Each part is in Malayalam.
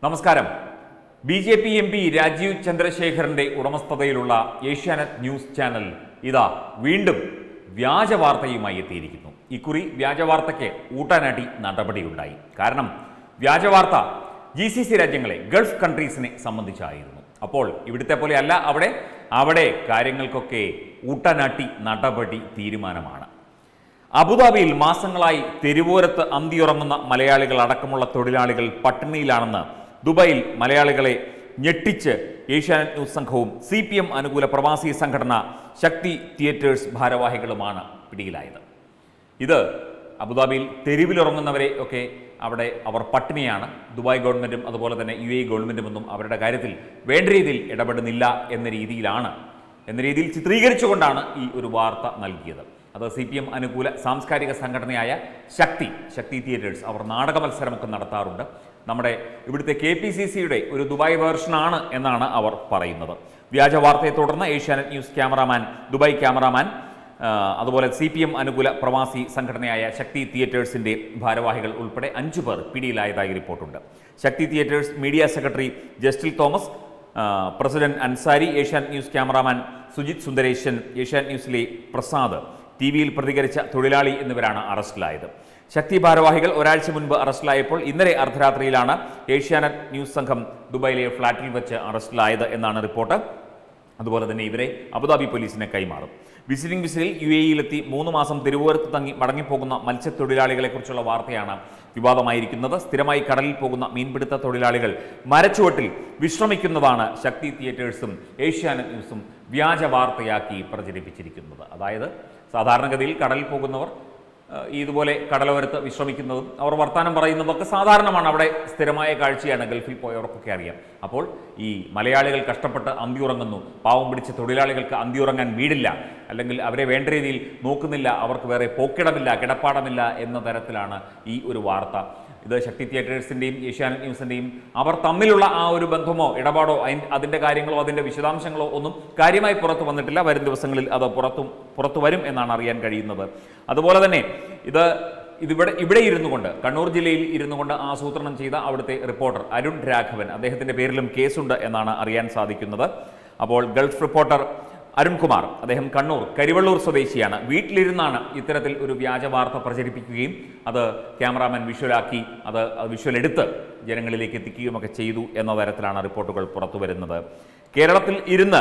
നമസ്കാരം B J P M P Rajeev ചന്ദ്രശേഖരന്റെ ഉടമസ്ഥതയിലുള്ള ഏഷ്യാനെറ്റ് ന്യൂസ് ചാനൽ ഇതാ വീണ്ടും വ്യാജ വാർത്തയുമായി എത്തിയിരിക്കുന്നു ഇക്കുറി വ്യാജ വാർത്തയ്ക്ക് ഊട്ടാനാട്ടി നടപടിയുണ്ടായി കാരണം വ്യാജ വാർത്ത ജി സി സി രാജ്യങ്ങളെ ഗൾഫ് കൺട്രീസിനെ സംബന്ധിച്ചായിരുന്നു അപ്പോൾ ഇവിടുത്തെ പോലെ അല്ല അവിടെ അവിടെ കാര്യങ്ങൾക്കൊക്കെ ഊട്ടാനാട്ടി നടപടി തീരുമാനമാണ് അബുദാബിയിൽ മാസങ്ങളായി തെരുവോരത്ത് അന്തിയുറങ്ങുന്ന മലയാളികൾ അടക്കമുള്ള തൊഴിലാളികൾ പട്ടിണിയിലാണെന്ന് ദുബായിൽ മലയാളികളെ ഞെട്ടിച്ച് ഏഷ്യാനെറ്റ് ന്യൂസ് സംഘവും സി പി എം അനുകൂല പ്രവാസി സംഘടന ശക്തി തിയേറ്റേഴ്സ് ഭാരവാഹികളുമാണ് പിടിയിലായത് ഇത് അബുദാബിയിൽ തെരുവിലിറങ്ങുന്നവരെ ഒക്കെ അവിടെ അവർ പട്ടിണിയാണ് ദുബായ് ഗവൺമെൻറ്റും അതുപോലെ തന്നെ യു എ ഗവൺമെൻറ്റും ഒന്നും അവരുടെ കാര്യത്തിൽ വേണ്ട രീതിയിൽ ഇടപെടുന്നില്ല എന്ന രീതിയിലാണ് എന്ന രീതിയിൽ ചിത്രീകരിച്ചുകൊണ്ടാണ് ഈ ഒരു വാർത്ത നൽകിയത് അത് സി പി എം അനുകൂല സാംസ്കാരിക സംഘടനയായ ശക്തി ശക്തി തിയേറ്റേഴ്സ് അവർ നാടക മത്സരമൊക്കെ നടത്താറുണ്ട് നമ്മുടെ ഇവിടുത്തെ കെ പി സി സിയുടെ ഒരു ദുബായ് വേർഷനാണ് എന്നാണ് അവർ പറയുന്നത് വ്യാജ വാർത്തയെ തുടർന്ന് Asianet news cameraman Dubai cameraman ആ, അതുപോലെ സി പി എം അനുകൂല പ്രവാസി സംഘടനയായ ശക്തി തിയേറ്റേഴ്സിന്റെ ഭാരവാഹികൾ ഉൾപ്പെടെ അഞ്ചു പേർ പിടിയിലായതായി റിപ്പോർട്ടുണ്ട് Shakthi theatres media secretary Justin Thomas ആ, president Ansari Asianet news cameraman Sujith Sundareshan Asianet ന്യൂസിലെ പ്രസാദ് ടി വിയിൽ പ്രതികരിച്ച തൊഴിലാളി എന്നിവരാണ് അറസ്റ്റിലായത് ശക്തി ഭാരവാഹികൾ ഒരാഴ്ച മുൻപ് അറസ്റ്റിലായപ്പോൾ ഇന്നലെ അർദ്ധരാത്രിയിലാണ് ഏഷ്യാനെറ്റ് ന്യൂസ് സംഘം ദുബായിലെ ഫ്ളാറ്റിൽ വെച്ച് അറസ്റ്റിലായത് എന്നാണ് റിപ്പോർട്ട് അതുപോലെ തന്നെ ഇവരെ അബുദാബി പോലീസിനെ കൈമാറും വിസിറ്റിംഗ് വിസയിൽ യു എയിലെത്തി മൂന്ന് മാസം തിരുവോരത്ത് തങ്ങി മടങ്ങിപ്പോകുന്ന മത്സ്യത്തൊഴിലാളികളെക്കുറിച്ചുള്ള വാർത്തയാണ് വിവാദമായിരിക്കുന്നത് സ്ഥിരമായി കടലിൽ പോകുന്ന മീൻപിടുത്ത തൊഴിലാളികൾ മരച്ചുവട്ടിൽ വിശ്രമിക്കുന്നതാണ് ശക്തി തിയേറ്റേഴ്സും ഏഷ്യാനെറ്റ് ന്യൂസും വ്യാജ വാർത്തയാക്കി പ്രചരിപ്പിച്ചിരിക്കുന്നത് അതായത് സാധാരണഗതിയിൽ കടലിൽ പോകുന്നവർ ഏഹ് ഇതുപോലെ കടലോരത്ത് വിശ്രമിക്കുന്നതും അവർ വർത്തമാനം പറയുന്നതൊക്കെ സാധാരണമാണ് അവിടെ സ്ഥിരമായ കാഴ്ചയാണ് ഗൾഫിൽ പോയവർക്കൊക്കെ അറിയാം അപ്പോൾ ഈ മലയാളികൾ കഷ്ടപ്പെട്ട് അന്തിയുറങ്ങുന്നു പാവം പിടിച്ച തൊഴിലാളികൾക്ക് അന്തിയുറങ്ങാൻ വീടില്ല അല്ലെങ്കിൽ അവരെ വേണ്ട രീതിയിൽ നോക്കുന്നില്ല അവർക്ക് വേറെ പോക്കിടമില്ല കിടപ്പാടമില്ല എന്ന തരത്തിലാണ് ഈ ഒരു വാർത്ത ഇത് ശക്തി തിയേറ്റേഴ്സിൻ്റെയും ഏഷ്യാനെറ്റ് ന്യൂസിൻ്റെയും അവർ തമ്മിലുള്ള ആ ഒരു ബന്ധമോ ഇടപാടോ അയിൻ- അതിൻ്റെ കാര്യങ്ങളോ അതിൻ്റെ വിശദാംശങ്ങളോ ഒന്നും കാര്യമായി പുറത്തു വന്നിട്ടില്ല വരും ദിവസങ്ങളിൽ അത് പുറത്തും പുറത്തു വരും എന്നാണ് അറിയാൻ കഴിയുന്നത് അതുപോലെ തന്നെ ഇത് ഇതിവിടെ ഇവിടെ ഇരുന്നു കൊണ്ട് കണ്ണൂർ ജില്ലയിൽ ഇരുന്നു കൊണ്ട് ആസൂത്രണം ചെയ്ത അവിടുത്തെ റിപ്പോർട്ടർ അരുൺ രാഘവൻ അദ്ദേഹത്തിൻ്റെ പേരിലും കേസുണ്ട് എന്നാണ് അറിയാൻ സാധിക്കുന്നത് അപ്പോൾ ഗൾഫ് റിപ്പോർട്ടർ അരുൺകുമാർ അദ്ദേഹം കണ്ണൂർ കരിവള്ളൂർ സ്വദേശിയാണ് വീട്ടിലിരുന്നാണ് ഇത്തരത്തിൽ ഒരു വ്യാജ വാർത്ത പ്രചരിപ്പിക്കുകയും അത് ക്യാമറാമാൻ വിഷ്വലാക്കി അത് വിഷ്വൽ എടുത്ത് ജനങ്ങളിലേക്ക് എത്തിക്കുകയും ഒക്കെ ചെയ്തു എന്ന തരത്തിലാണ് റിപ്പോർട്ടുകൾ പുറത്തു വരുന്നത് കേരളത്തിൽ ഇരുന്ന്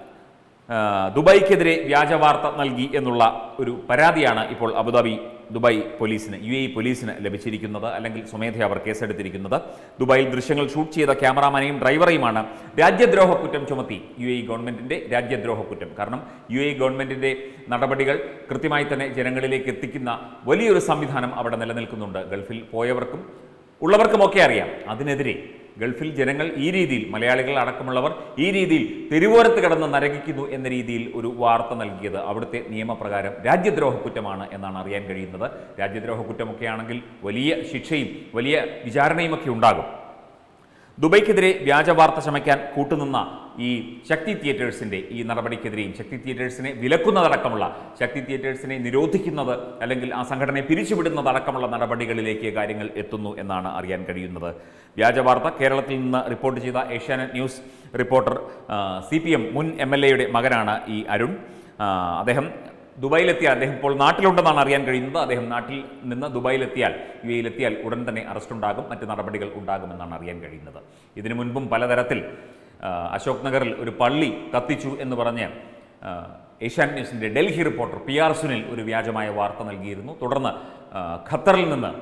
ആ, ദുബായ്ക്കെതിരെ വ്യാജ വാർത്ത നൽകി എന്നുള്ള ഒരു പരാതിയാണ് ഇപ്പോൾ അബുദാബി ദുബായ് പോലീസിന് യു എ പോലീസിന് ലഭിച്ചിരിക്കുന്നത് അല്ലെങ്കിൽ സ്വമേധയാ അവർ കേസെടുത്തിരിക്കുന്നത് ദുബായിൽ ദൃശ്യങ്ങൾ ഷൂട്ട് ചെയ്ത ക്യാമറാമാനെയും ഡ്രൈവറെയുമാണ് രാജ്യദ്രോഹ കുറ്റം ചുമത്തി യു എ ഗവൺമെന്റിന്റെ രാജ്യദ്രോഹ കുറ്റം കാരണം യു എ ഗവൺമെന്റിന്റെ നടപടികൾ കൃത്യമായി തന്നെ ജനങ്ങളിലേക്ക് എത്തിക്കുന്ന വലിയൊരു സംവിധാനം അവിടെ നിലനിൽക്കുന്നുണ്ട് ഗൾഫിൽ പോയവർക്കും ഉള്ളവർക്കുമൊക്കെ അറിയാം അതിനെതിരെ ഗൾഫിൽ ജനങ്ങൾ ഈ രീതിയിൽ മലയാളികൾ അടക്കമുള്ളവർ ഈ രീതിയിൽ തെരുവോരത്ത് കിടന്ന് നരകിക്കുന്നു എന്ന രീതിയിൽ ഒരു വാർത്ത നൽകിയത് അവിടുത്തെ നിയമപ്രകാരം രാജ്യദ്രോഹ കുറ്റമാണ് എന്നാണ് അറിയാൻ കഴിയുന്നത് രാജ്യദ്രോഹ കുറ്റമൊക്കെ ആണെങ്കിൽ വലിയ ശിക്ഷയും വലിയ വിചാരണയുമൊക്കെ ഉണ്ടാകും ദുബൈക്കെതിരെ വ്യാജ വാർത്ത ചമയ്ക്കാൻ കൂട്ടുനിന്ന ഈ ശക്തി തിയേറ്റേഴ്സിന്റെ ഈ നടപടിക്കെതിരെയും ശക്തി തിയേറ്റേഴ്സിനെ വിലക്കുന്നതടക്കമുള്ള ശക്തി തിയേറ്റേഴ്സിനെ നിരോധിക്കുന്നത് അല്ലെങ്കിൽ ആ സംഘടനയെ പിരിച്ചുവിടുന്നതടക്കമുള്ള നടപടികളിലേക്ക് കാര്യങ്ങൾ എത്തുന്നു എന്നാണ് അറിയാൻ കഴിയുന്നത് വ്യാജ വാർത്ത കേരളത്തിൽ നിന്ന് റിപ്പോർട്ട് ചെയ്ത Asianet news reporter C P M മുൻ എം എൽ എയുടെ മകനാണ് ഈ അരുൺ ആ, അദ്ദേഹം ദുബായിലെത്തിയ അദ്ദേഹം ഇപ്പോൾ നാട്ടിലുണ്ടെന്നാണ് അറിയാൻ കഴിയുന്നത് അദ്ദേഹം നാട്ടിൽ നിന്ന് ദുബായിലെത്തിയാൽ യു എയിലെത്തിയാൽ ഉടൻ തന്നെ അറസ്റ്റ് ഉണ്ടാകും മറ്റ് നടപടികൾ ഉണ്ടാകുമെന്നാണ് അറിയാൻ കഴിയുന്നത് ഇതിനു മുൻപും പലതരത്തിൽ ആ, അശോക് നഗറിൽ ഒരു പള്ളി കത്തിച്ചു എന്ന് പറഞ്ഞ് ആ, ഏഷ്യാനെറ്റ് ന്യൂസിൻ്റെ Delhi reporter P R Sunil ഒരു വ്യാജമായ വാർത്ത നൽകിയിരുന്നു തുടർന്ന് ആ, ഖത്തറിൽ നിന്ന്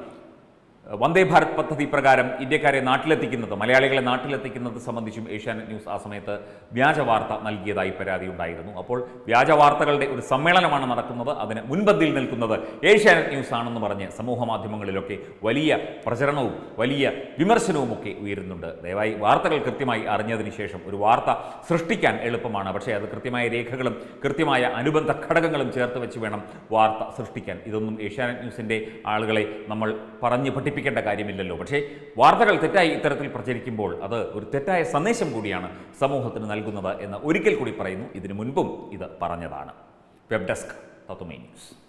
വന്ദേ ഭാരത് പദ്ധതി പ്രകാരം ഇന്ത്യക്കാരെ നാട്ടിലെത്തിക്കുന്നത് മലയാളികളെ നാട്ടിലെത്തിക്കുന്നത് സംബന്ധിച്ചും ഏഷ്യാനെറ്റ് ന്യൂസ് ആ സമയത്ത് വ്യാജ വാർത്ത നൽകിയതായി പരാതി ഉണ്ടായിരുന്നു അപ്പോൾ വ്യാജ വാർത്തകളുടെ ഒരു സമ്മേളനമാണ് നടക്കുന്നത് അതിന് മുൻപന്തിയിൽ നിൽക്കുന്നത് ഏഷ്യാനെറ്റ് ന്യൂസ് ആണെന്ന് പറഞ്ഞ് സമൂഹ മാധ്യമങ്ങളിലൊക്കെ വലിയ പ്രചരണവും വലിയ വിമർശനവും ഒക്കെ ഉയരുന്നുണ്ട് ദയവായി വാർത്തകൾ കൃത്യമായി അറിഞ്ഞതിന് ശേഷം ഒരു വാർത്ത സൃഷ്ടിക്കാൻ എളുപ്പമാണ് പക്ഷേ അത് കൃത്യമായ രേഖകളും കൃത്യമായ അനുബന്ധ ഘടകങ്ങളും ചേർത്ത് വെച്ച് വേണം വാർത്ത സൃഷ്ടിക്കാൻ ഇതൊന്നും ഏഷ്യാനെറ്റ് ന്യൂസിൻ്റെ ആളുകളെ നമ്മൾ പറഞ്ഞ് പഠിപ്പിക്കേണ്ട കാര്യമില്ലല്ലോ പക്ഷേ വാർത്തകൾ തെറ്റായി ഇത്തരത്തിൽ പ്രചരിക്കുമ്പോൾ അത് ഒരു തെറ്റായ സന്ദേശം കൂടിയാണ് സമൂഹത്തിന് നൽകുന്നത് എന്ന് ഒരിക്കൽ കൂടി പറയുന്നു ഇതിനു മുൻപും ഇത് പറഞ്ഞതാണ് വെബ് ഡെസ്ക് തത്തുമേ ന്യൂസ്